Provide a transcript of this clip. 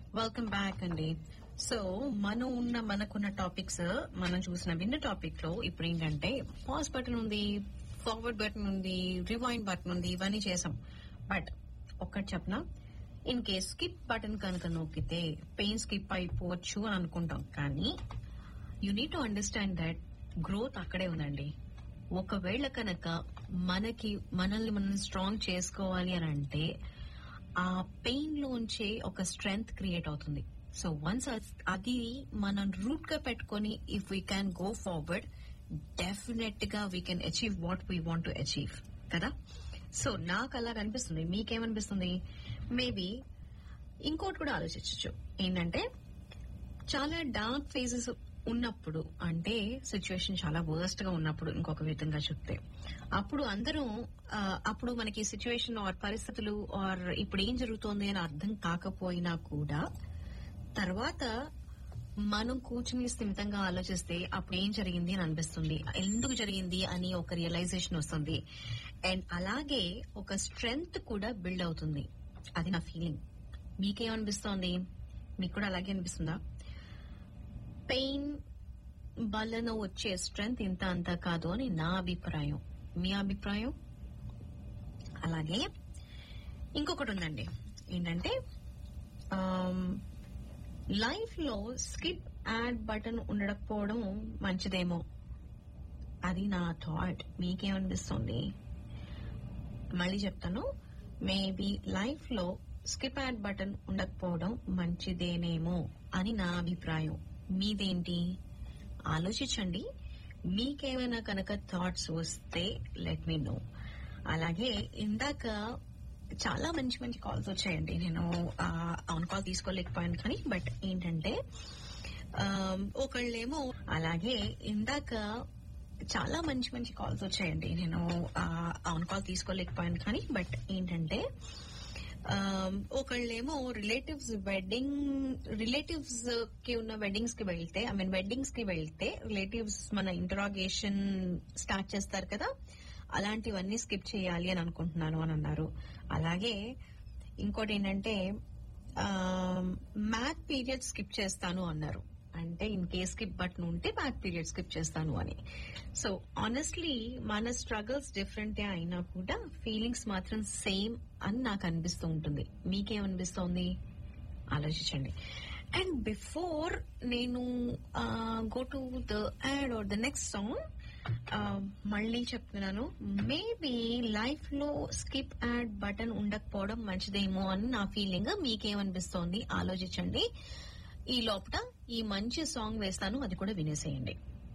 welcome back అండి so మనం ఉన్న మనకున్న టాపిక్స్ మనం చూసిన విన్న టాపిక్ లో ఇప్పుడు ఏంటంటే పాజ్ బటన్ ఉంది ఫార్వర్డ్ బటన్ ఉంది రివైండ్ బటన్ ఉంది ఇవన్నీ చేసాం బట్ ఒక్కటి చెప్పన ఇన్ కేస్ స్కిప్ బటన్ కనుక నొక్కితే పెయిన్ స్కిప్ అయిపోవచ్చు అని అనుకుంటాం కానీ you need to understand that growth అక్కడే ఉందండి ఒకవేళ కనుక మనకి మనల్ని మనం స్ట్రాంగ్ చేసుకోవాలి అని అంటే ఆ పెయిన్ లోంచే ఒక స్ట్రెంగ్త్ క్రియేట్ అవుతుంది సో వన్స్ అది మనం రూట్ గా పెట్టుకొని if we can go forward definite గా we can achieve what we want to achieve కదా సో నాకు అలా అనిపిస్తుంది మీకేమనిపిస్తుంది మేబీ ఇంకోటి కూడా ఆలోచించచ్చు ఏంటంటే చాలా డార్క్ ఫేజెస్ ఉన్నప్పుడు అంటే సిచ్యువేషన్ చాలా వర్స్ట్ గా ఉన్నప్పుడు ఇంకొక విధంగా చెప్తే అప్పుడు అందరూ ఆ, అప్పుడు మనకి సిచ్యువేషన్ ఆర్ పరిస్థితులు ఆర్ ఇప్పుడు ఏం జరుగుతోంది అని అర్థం కాకపోయినా కూడా తర్వాత మనం కూర్చుని స్థిమితంగా ఆలోచిస్తే అప్పుడు ఏం జరిగింది అని అనిపిస్తుంది ఎందుకు జరిగింది అని ఒక రియలైజేషన్ వస్తుంది అండ్ అలాగే ఒక స్ట్రెంగ్త్ కూడా బిల్డ్ అవుతుంది అది నా ఫీలింగ్ మీకేమనిపిస్తోంది మీకు కూడా అలాగే అనిపిస్తుందా పెయిన్ వలన వచ్చే స్ట్రెంగ్త్ ఇంత అంత కాదు అని నా అభిప్రాయం మీ అభిప్రాయం అలాగే ఇంకొకటి ఉందండి ఏంటంటే లైఫ్ లో స్కిప్ యాడ్ బటన్ ఉండకపోవడం మంచిదేమో అది నా థాట్ మీకేమనిపిస్తుంది మళ్ళీ చెప్తాను మేబీ లైఫ్ లో స్కిప్ యాడ్ బటన్ ఉండకపోవడం మంచిదేనేమో అని నా అభిప్రాయం మీదేంటి ఆలోచించండి మీకేమైనా కనుక థాట్స్ వస్తే లెట్ మీ నో అలాగే ఇందాక చాలా మంచి మంచి కాల్స్ వచ్చాయండి నేను ఆన్ కాల్ తీసుకోలేకపోయాను కానీ బట్ ఏంటంటే ఆ, ఒకళ్ళేమో అలాగే ఇందాక చాలా మంచి మంచి కాల్స్ వచ్చాయండి నేను ఆన్ కాల్ తీసుకోలేకపోయాను కానీ బట్ ఏంటంటే ఆ, ఒకళ్ళేమో రిలేటివ్స్ వెడ్డింగ్ రిలేటివ్స్ కి ఉన్న వెడ్డింగ్స్ కి వెళ్తే ఐ మీన్ వెడ్డింగ్స్ కి వెళ్తే రిలేటివ్స్ మన ఇంటరాగేషన్ స్టార్ట్ చేస్తారు కదా అలాంటివన్నీ స్కిప్ చేయాలి అని అనుకుంటున్నాను అని అన్నారు అలాగే ఇంకోటి ఏంటంటే మ్యాథ్ పీరియడ్ స్కిప్ చేస్తాను అన్నారు అంటే ఇన్ కేస్ స్కిప్ బటన్ ఉంటే మ్యాథ్ పీరియడ్ స్కిప్ చేస్తాను అని సో ఆనెస్ట్లీ మన స్ట్రగుల్స్ డిఫరెంటే అయినా కూడా ఫీలింగ్స్ మాత్రం సేమ్ అని నాకు అనిపిస్తూ ఉంటుంది మీకేమనిపిస్తోంది ఆలోచించండి అండ్ బిఫోర్ నేను go to the ad or the next song మళ్ళీ చెప్తున్నాను మేబీ లైఫ్ లో స్కిప్ యాడ్ బటన్ ఉండకపోవడం మంచిదేమో అని నా ఫీలింగ్ మీకేమనిపిస్తోంది ఆలోచించండి ఈ లోపల ఈ మంచి సాంగ్ వేస్తాను అది కూడా వినేసేయండి